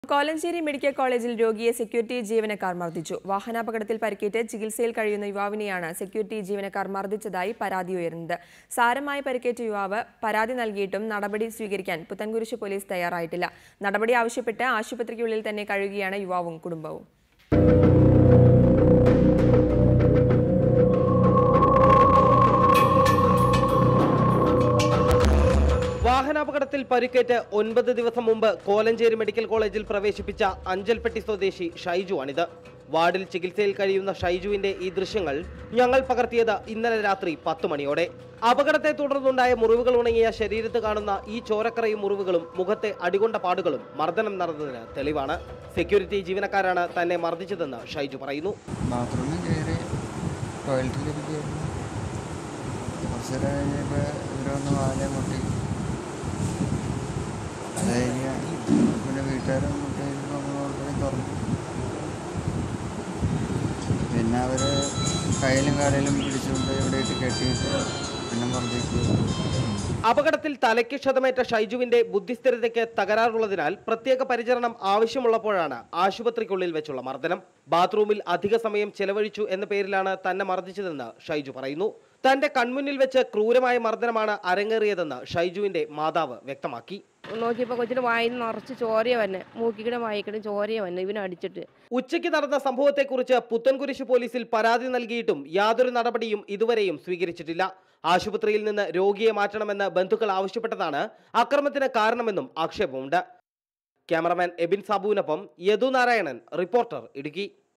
Kolenchery medical കോളേജിൽ രോഗിയെ security ജീവനക്കാർ മർദ്ദിച്ചു വാഹനാപകടത്തിൽ പരിക്കേറ്റ് ചികിത്സയിൽ കഴിയുന്ന യുവാവിനെയാണ് സെക്യൂരിറ്റി ജീവനക്കാർ മർദ്ദിച്ചതായി പരാതി ഉയർന്നത് സാരമായി പരിക്കേറ്റ യുവാവ് പരാതി നൽകിയിട്ടും നടപടി സ്വീകരിക്കാൻ പുത്തൻകുരിശ് പോലീസ് തയ്യാറായിട്ടില്ല നടപടി ആവശ്യപ്പെട്ട് ആശുപത്രിക്കുള്ളിൽ തന്നെ കഴിയുകയാണ് യുവാവും കുടുംബവും വാഹനാപകടത്തിൽ പരിക്കേറ്റ് ഒൻപത് ദിവസം മുമ്പ് കോലഞ്ചേരി മെഡിക്കൽ കോളേജിൽ പ്രവേശിപ്പിച്ച അഞ്ചൽപ്പെട്ടി സ്വദേശി ഷൈജു ആണിത് വാർഡിൽ ചികിത്സയിൽ കഴിയുന്ന ഷൈജുവിന്റെ ഈ ദൃശ്യങ്ങൾ ഞങ്ങൾ പകർത്തിയത് ഇന്നലെ രാത്രി പത്ത് മണിയോടെ അപകടത്തെ തുടർന്നുണ്ടായ മുറിവുകൾ ഉണങ്ങിയ ശരീരത്ത് കാണുന്ന ഈ ചോരക്കറയും മുറിവുകളും മുഖത്തെ അടികൊണ്ട പാടുകളും മർദ്ദനം നടന്നതിന് തെളിവാണ് സെക്യൂരിറ്റി ജീവനക്കാരാണ് തന്നെ മർദ്ദിച്ചതെന്ന് ഷൈജു പറയുന്നു ബാത്റൂമിൽ കയറി ടോയ്ലറ്റിലേക്ക് കയറി കുറച്ച് നേരം കഴിഞ്ഞപ്പോൾ ഇവരൊന്ന് വാല മുട്ടി അത് കഴിഞ്ഞ് പിന്നെ വീട്ടുകാരും മുട്ടി ഓൾറെഡി തുറന്നു പിന്നെ അവർ കയ്യിലും കാലിലും പിടിച്ചുകൊണ്ട് ഇവിടെ ഇട്ട് കെട്ടിയിട്ട് പിന്നെ മർദ്ദിക്കുക അപകടത്തിൽ തലയ്ക്ക് ക്ഷതമേറ്റ ഷൈജുവിന്റെ ബുദ്ധിസ്ഥിരതയ്ക്ക് തകരാറുള്ളതിനാൽ പ്രത്യേക പരിചരണം ആവശ്യമുള്ളപ്പോഴാണ് ആശുപത്രിക്കുള്ളിൽ വെച്ചുള്ള മർദ്ദനം ബാത്റൂമിൽ അധിക സമയം ചെലവഴിച്ചു എന്ന പേരിലാണ് തന്നെ മർദ്ദിച്ചതെന്ന് ഷൈജു പറയുന്നു തന്റെ കൺമുന്നിൽ വെച്ച് ക്രൂരമായ മർദ്ദനമാണ് അരങ്ങേറിയതെന്ന് ഷൈജുവിന്റെ മാതാവ് വ്യക്തമാക്കി നോക്കിയപ്പോൾ കൊച്ചിന് വായിൽ നിറച്ച് ചോരയെ വന്നെ മൂക്കിക്കിടെ വായിക്കിടെ ചോരയെ വന്നെ ഇവനെ അടിച്ചിട്ട് ഉച്ചയ്ക്ക് നടന്ന സംഭവത്തെക്കുറിച്ച് പുത്തൻകുരിശ് പോലീസിൽ പരാതി നൽകിയിട്ടും യാതൊരു നടപടിയും ഇതുവരെയും സ്വീകരിച്ചിട്ടില്ല ആശുപത്രിയിൽ നിന്ന് രോഗിയെ മാറ്റണമെന്ന് ബന്ധുക്കൾ ആവശ്യപ്പെട്ടതാണ് അക്രമത്തിന് കാരണമെന്നും ആക്ഷേപമുണ്ട് ക്യാമറമാൻ എബിൻ സാബുവിനൊപ്പം യദു നാരായണൻ റിപ്പോർട്ടർ ഇടുക്കി